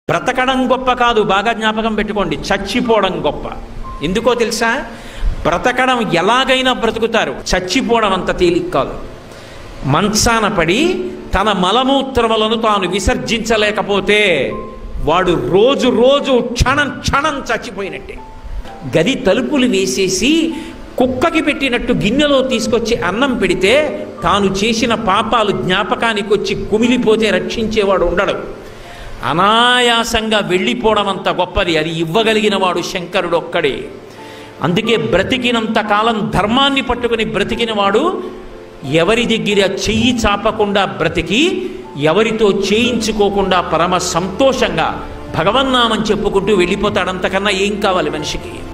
బ్రతకడం గొప్ప కాదు బాగా జ్ఞాపకం పెట్టుకోండి చచ్చిపోవడం గొప్ప ఎందుకో తెలుసా బ్రతకడం ఎలాగైనా బ్రతుకుతారు చచ్చిపోవడం అంత తేలిక కాదు మంచాన పడి తన మలమూత్రములను తాను విసర్జించలేకపోతే వాడు రోజు రోజు క్షణం క్షణం చచ్చిపోయినట్టే గది తలుపులు వేసేసి కుక్కకి పెట్టినట్టు గిన్నెలో తీసుకొచ్చి అన్నం పెడితే తాను చేసిన పాపాలు జ్ఞాపకానికి వచ్చి కుమిలిపోతే రక్షించేవాడు ఉండడు అనాయాసంగా వెళ్ళిపోవడం అంత గొప్పది అది ఇవ్వగలిగిన వాడు శంకరుడు ఒక్కడే అందుకే బ్రతికినంత కాలం ధర్మాన్ని పట్టుకుని బ్రతికిన వాడు ఎవరి దగ్గర చెయ్యి చాపకుండా బ్రతికి ఎవరితో చేయించుకోకుండా పరమ సంతోషంగా భగవన్నామని చెప్పుకుంటూ వెళ్ళిపోతాడు అంతకన్నా ఏం కావాలి మనిషికి